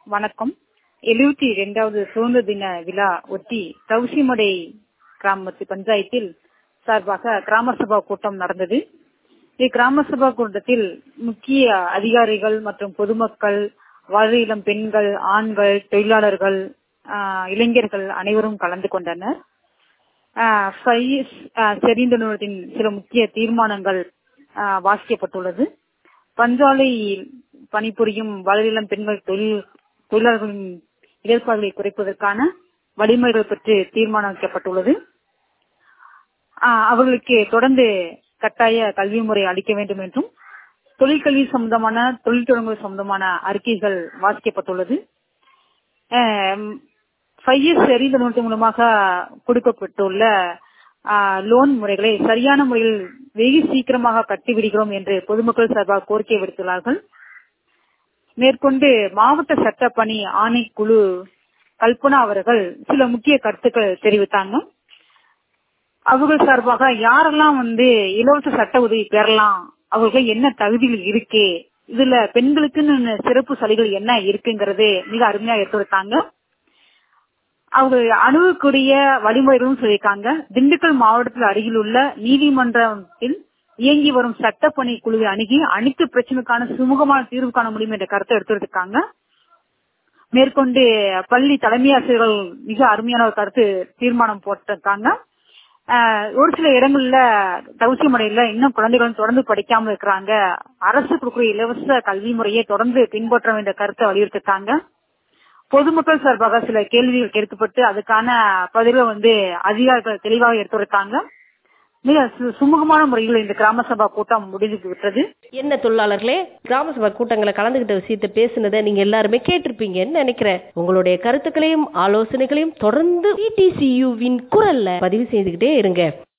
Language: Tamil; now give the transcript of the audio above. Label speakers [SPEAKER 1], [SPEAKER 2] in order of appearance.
[SPEAKER 1] வணக்கம் எழுபத்தி இரண்டாவது சுதந்திர தின விழா ஒட்டி தவுசிமடை கிராமத்து பஞ்சாயத்தில் சார்பாக கிராம சபா கூட்டம் நடந்தது இக்கிராம சபா கூட்டத்தில் முக்கிய அதிகாரிகள் மற்றும் பொதுமக்கள் வாழ இளம் பெண்கள் ஆண்கள் தொழிலாளர்கள் ஆஹ், இளைஞர்கள் அனைவரும் கலந்து கொண்டனர் ஆஹ், ஃபைஸ், ஆஹ், செறிந்த நிறுவனத்தின் சில முக்கிய தீர்மானங்கள் ஆஹ், வாசிக்கப்பட்டுள்ளது பஞ்சாலையில் பணிபுரியும் வளரிளம் பெண்கள் தொழில் தொழிலாளர்களின் இடர்பாடுகளை குறைப்பதற்கான வழிமுறைகள் பற்றி தீர்மானிக்கப்பட்டுள்ளது ஆஹ், அவர்களுக்கு தொடர்ந்து கட்டாய கல்வி முறை அளிக்க வேண்டும் என்றும் தொழிற்கல்வி சம்பந்தமான தொழில் தொடங்குவது சம்பந்தமான அறிக்கைகள் வாசிக்கப்பட்டுள்ளது ஃபைவ் இயர்ஸ் எறிந்த நோட்டு மூலமாக கொடுக்கப்பட்டுள்ள லோன் முறைகளை சரியான முறையில் வெகு சீக்கிரமாக கட்டிவிடுகிறோம் என்று பொதுமக்கள் சார்பாக கோரிக்கை விடுத்துள்ளார்கள் மேற்கொண்டு மாவட்ட சட்டப்பணி ஆணைக்குழு கல்பனா அவர்கள் சில முக்கிய கருத்துக்கள் தெரிவித்தாங்க அவர்கள் சார்பாக யாரெல்லாம் வந்து இலவச சட்ட உதவி பெறலாம் அவர்கள் என்ன தகுதிகள் இருக்கு இதுல பெண்களுக்குன்னு சிறப்பு சலுகைகள் என்ன இருக்குங்கிறது மிக அருமையா எடுத்துரைத்தாங்க அவங்க அணுகக்கூடிய வழிமுறைகளும் சொல்லியிருக்காங்க திண்டுக்கல் மாவட்டத்தில் அருகில் உள்ள நீதிமன்றத்தில் இயங்கி வரும் சட்டப்பணி குழுவை அணுகி அனைத்து பிரச்சனைக்கான சுமூகமான தீர்வு காண முடியும் என்ற கருத்தை எடுத்துரைத்திருக்காங்க மேற்கொண்டு பள்ளி தலைமை ஆசிரியர்கள் மிக அருமையான ஒரு கருத்து தீர்மானம் போட்டிருக்காங்க ஆஹ் ஒரு சில இடங்கள்ல தவசி முறையில இன்னும் குழந்தைகள் தொடர்ந்து படிக்காம இருக்கிறாங்க அரசு கொடுக்கிற இலவச கல்வி முறையை தொடர்ந்து பின்பற்ற வேண்டிய கருத்தை வலியுறுத்திருக்காங்க பொதுமக்கள் சார்பாக சில கேள்விகள் கேட்கப்பட்டு அதுக்கான பதில வந்து அதிகாரிகள் தெளிவாக எடுத்துரைத்தாங்க மிக சு- சுமூகமான முறையில் இந்த கிராம சபா கூட்டம் முடிந்து விட்டது
[SPEAKER 2] என்ன தொழிலாளர்களே கிராம சபை கூட்டங்களை கலந்துகிட்ட விஷயத்தை பேசுனதை நீங்க எல்லாருமே கேட்டிருப்பீங்கன்னு நினைக்கிறேன் உங்களுடைய கருத்துக்களையும் ஆலோசனைகளையும் தொடர்ந்து டிடிசியுவின் குரல்ல பதிவு செய்துகிட்டே இருங்க